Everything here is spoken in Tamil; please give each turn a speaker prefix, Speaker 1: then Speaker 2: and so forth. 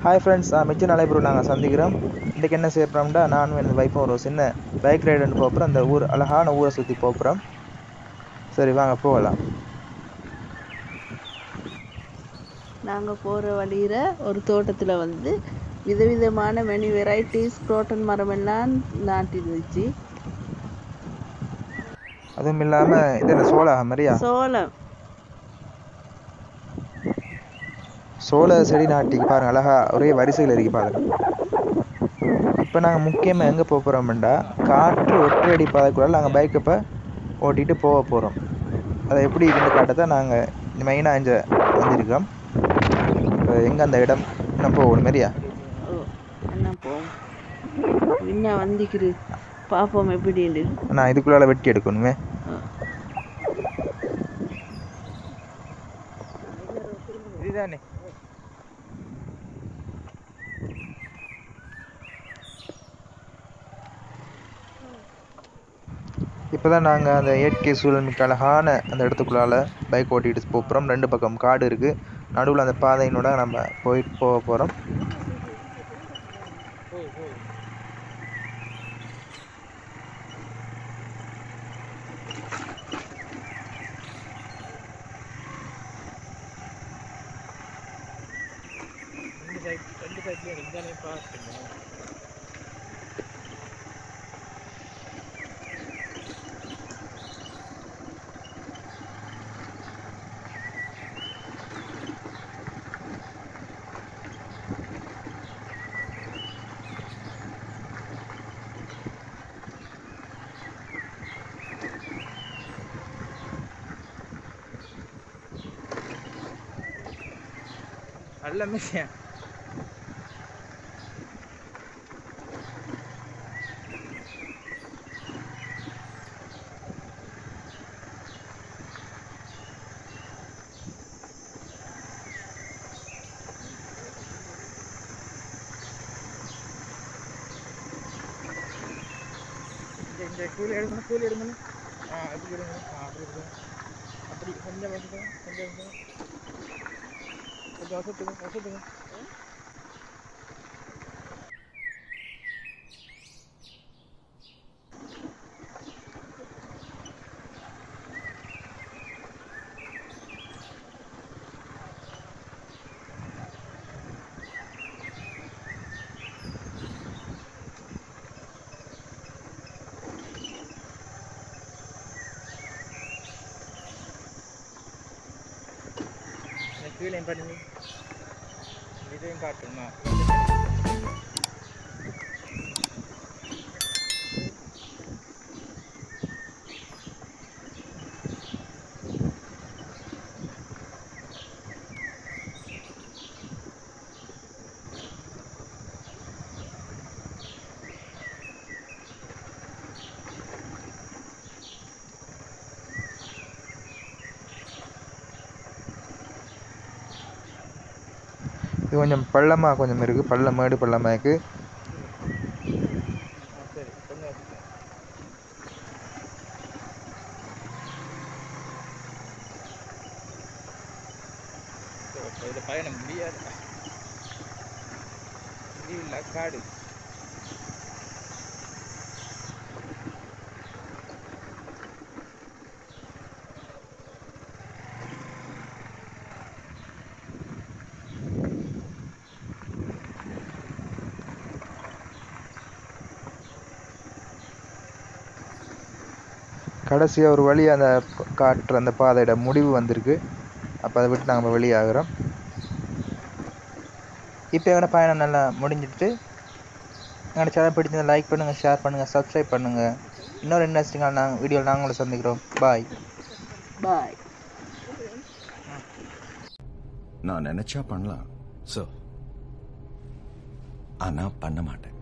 Speaker 1: ஹாய் ஃப்ரெண்ட்ஸ் மிச்ச நலைபுரம் நாங்கள் சந்திக்கிறோம் இன்றைக்கி என்ன செய்ய போகிறோம்னா நானும் என் வைஃபும் ஒரு சின்ன பைக் ரைடுன்னு போகிறோம் அந்த ஊர் அழகான ஊரை சுற்றி போகிறோம் சரி வாங்க போகலாம்
Speaker 2: நாங்கள் போகிற வழியில் ஒரு தோட்டத்தில் வந்து விதவிதமான மெனி வெரைட்டிஸ் குரோட்டன் மரம் எல்லாம் நாட்டி இருந்துச்சு
Speaker 1: அதுவும் இல்லாமல் இது என்ன சோளா மாதிரியா
Speaker 2: சோளம்
Speaker 1: சோள செடி நாட்டிக்கு பாருங்க அழகா ஒரே வரிசையில் இருக்கு பாருங்க இப்போ நாங்கள் முக்கியமாக எங்கே போக போகிறோம்டா காற்று ஒற்றையடி பாதைக்குள்ள நாங்கள் பைக்கை இப்போ ஓட்டிகிட்டு போக போகிறோம் அதை எப்படி இருந்து காட்ட தான் நாங்கள் மெயினாக இங்கே வந்திருக்கோம் இப்போ எங்கே அந்த இடம் இன்னும் போகணும் மாதிரியா
Speaker 2: ஓ என்ன போவோம் என்ன வந்துக்குது பார்ப்போம் எப்படின்னு
Speaker 1: நான் இதுக்குள்ளால வெட்டி எடுக்கணுமே
Speaker 2: ஆ.
Speaker 1: இதுதானே இப்போ தான் நாங்கள் அந்த இயற்கை சூழல் மிக்க அழகான அந்த இடத்துக்குள்ளால பைக் ஓட்டிகிட்டு போகிறோம் ரெண்டு பக்கம் காடு இருக்குது நடுவில் அந்த பாதையினோட நம்ம போய் போக போகிறோம் எல்லாமே இந்த கூலி எடுக்கணும் கூலி எடுக்கணும் ஆ அப்படி எடுக்கணும் ஆ அப்படி எடுக்கணும் அப்படி கொஞ்சம் வசத்துங்க கொஞ்சம் வசத்துங்க கொஞ்சம் வசத்துங்க வசத்துங்க கீழே பண்ணி இதையும் காட்டுமா இது கொஞ்சம் பள்ளமாக கொஞ்சம் இருக்குது பள்ளம் மேடு பள்ளமாக இருக்குது பயணம் முடியாது இல்லை காடு கடைசியாக ஒரு வழி அந்த ப- காட்டுற அந்த பாதையோட முடிவு வந்திருக்கு அப்போ அதை விட்டு நாங்கள் வெளியாகிறோம் இப்போ எங்களோட பயணம் நல்லா முடிஞ்சிட்டு எங்களோட சேனல் பிடிச்சதை லைக் பண்ணுங்கள் ஷேர் பண்ணுங்கள் சப்ஸ்கிரைப் பண்ணுங்கள் இன்னொரு இன்ட்ரெஸ்டிங்கான நாங்கள் வீடியோவில் நாங்கள் உங்களை சந்திக்கிறோம் பாய்
Speaker 2: பாய்
Speaker 3: நான் நினைச்சா பண்ணலாம்
Speaker 4: ஸோ
Speaker 3: ஆனா பண்ண மாட்டேன்